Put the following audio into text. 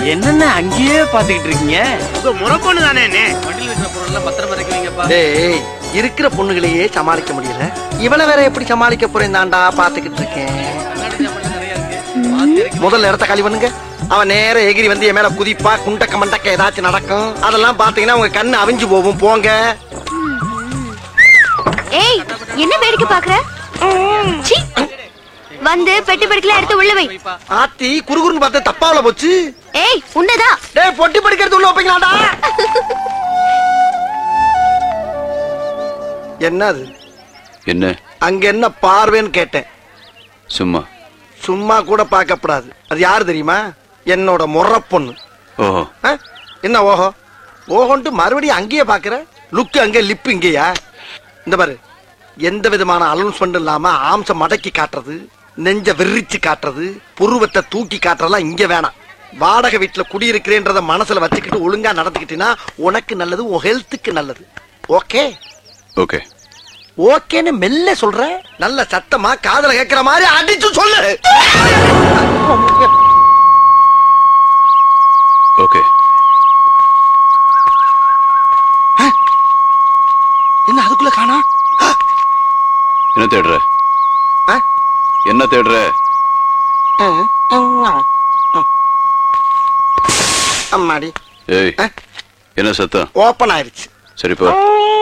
என்னென்ன அங்கேயே பாத்துக்கிட்டு இருக்கீங்க உங்க முறப்பொண்ணு தானே வண்டியில் இருக்கிற பொருள் பத்திரமா இறக்கி வைங்கப்பா டேய் இருக்கிற பொண்ணுகளையே சமாளிக்க முடியல இவள வேற எப்படி சமாளிக்க போறேன் தாண்டா பாத்துக்கிட்டு இருக்கேன் கண்ணாடி ஜாமான் நிறைய இருக்கு பார்த்து இறக்கி முதல்ல இடத்த காலி பண்ணுங்க அவன் நேர எகிரி வந்து என் மேல குதிப்பா குண்டக்க மண்டக்க ஏதாச்சும் நடக்கும் அதெல்லாம் பாத்தீங்கன்னா உங்க கண்ணு அவிஞ்சு போகும் போங்க ஏய் என்ன வேடிக்கை பாக்குற சீ. வந்து பெட்டி படுக்கல எடுத்து உள்ள வை வைப்பா ஆத்தி குறுகுறுன்னு பார்த்து தப்பாவில போச்சு ஏய் உன்னதான் டேய் பொட்டி படிக்கிறது உள்ள வைப்பீங்களாடா என்னது என்ன அங்க என்ன பார்வைன்னு கேட்டேன் சும்மா சும்மா கூட பார்க்கப்படாது அது யாரு தெரியுமா என்னோட முறை பொண்ணு ஓஹோ ஆ? என்ன ஓஹோ ஓஹோன்ட்டு மறுபடியும் அங்கேயே பாக்குற லுக்கு அங்கே லிப்பு இங்கேயா இந்த பாரு எந்த விதமான அலௌன்ஸ்மெண்ட் இல்லாம ஆம்ச மடக்கி காட்டுறது நெஞ்ச விரிச்சு காட்டுறது புருவத்தை தூக்கி காட்டுறதெல்லாம் இங்க வேணாம் வாடகை வீட்டுல குடியிருக்கிறேன்றத மனசுல வச்சுக்கிட்டு ஒழுங்கா நடந்துக்கிட்டீங்கன்னா உனக்கு நல்லது உன் ஹெல்த்துக்கு நல்லது ஓகே ஓகே ஓகேன்னு மெல்ல சொல்ற நல்ல சத்தமா காதல கேட்கிற மாதிரி அடிச்சு சொல்லு ஓகே என்ன அதுக்குள்ள காணா என்ன தேடுற என்ன தேடுற அம்மாடி ஏய் ஆ? என்ன சத்தம் ஓப்பன் ஆயிருச்சு சரிப்பா